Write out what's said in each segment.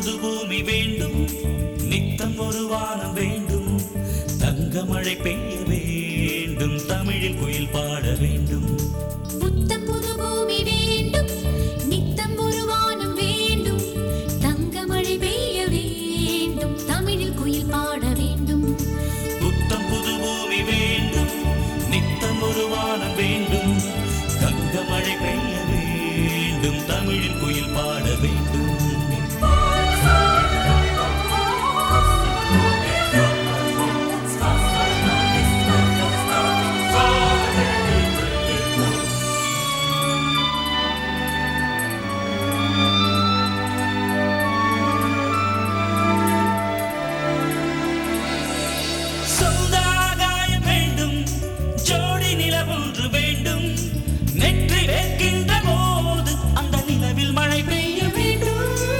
புது பூமி வேண்டும் நித்தம் ஒரு வானம் வேண்டும் தங்க மழை பெய்ய வேண்டும் தமிழில் குயில் பாட வேண்டும் புத்தம் புது பூமி வேண்டும் நித்தம் ஒரு வானம் வேண்டும் தங்க மழை பெய்ய வேண்டும் தமிழில் குயில் பாட வேண்டும் புத்தம் புது பூமி வேண்டும் நித்தம் ஒரு வானம் வேண்டும் தங்க மழை பெய்ய வேண்டும் தமிழில் குயில் பாட வேண்டும் சொந்த ஆகாயம் வேண்டும் ஜோடி நிலவொன்று வேண்டும் நெற்றி வைக்கின்ற போது அந்த நிலவில் மழை பெய்ய வேண்டும்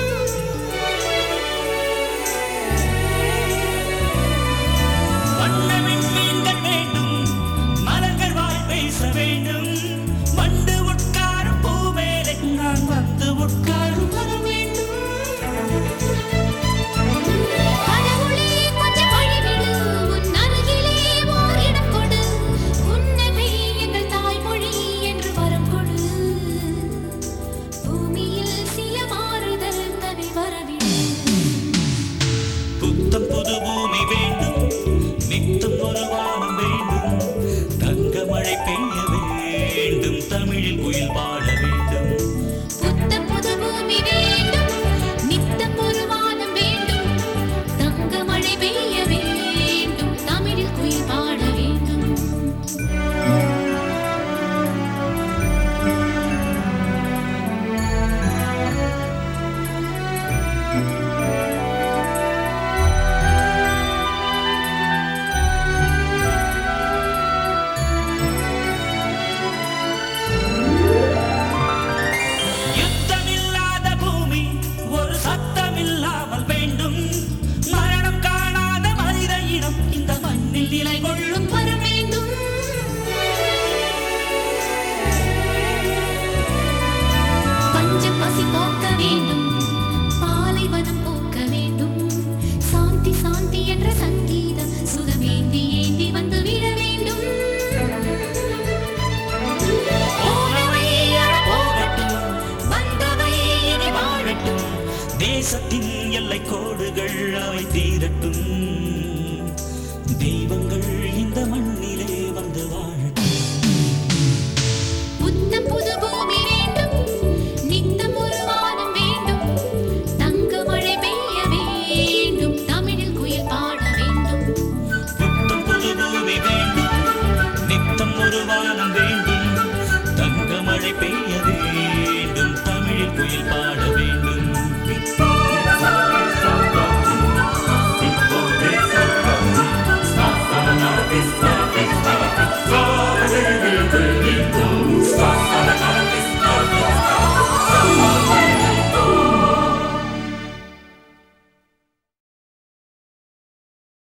வண்ண விண்மீன்கள் வேண்டும் மலர்கள் வாய் பேச வேண்டும் வண்டு உட்காரும் பூவேலை நான் வந்து உட்காரும் வர வேண்டும் கடவுளே கொஞ்சம் வழிவிடு உன் அருகிலே ஓர் இடம் கொடு புன்னகை எங்கள் தாய்மொழி என்று வரம் கொடு பூமியில் சில மாறுதல் தன்னை வரவிடு புத்தம் புது பூமி வேண்டும் நித்தம் ஒரு வானம் வேண்டும் தங்க மழை பெய்ய வேண்டும் தமிழில் குயில் பாட வேண்டும் புத்தம் புது பூமி வேண்டும் நித்தம் ஒரு வானம் வேண்டும் தங்க மழை பெய்ய வேண்டும் தமிழில் குயில் பாட வேண்டும் யுத்தமில்லாத பூமி ஒரு சத்தமில்லாமல் வேண்டும் மரணம் காணாத மனித இனம் இந்த மண்ணில் நிலை கொள்ளும் வர வேண்டும் பஞ்சம் பசி போக்க வேண்டும் பாலைவனம் போக்க வேண்டும் சாந்தி சாந்தி என்ற சங்கீதம் சுகமேந்தி ஏந்தி வந்து விட வேண்டும் போனவை அற போகட்டும் வந்தவை இனி வாழட்டும் தேசத்தின் எல்லை கோடுகள் அவை தீரட்டும் தெய்வங்கள்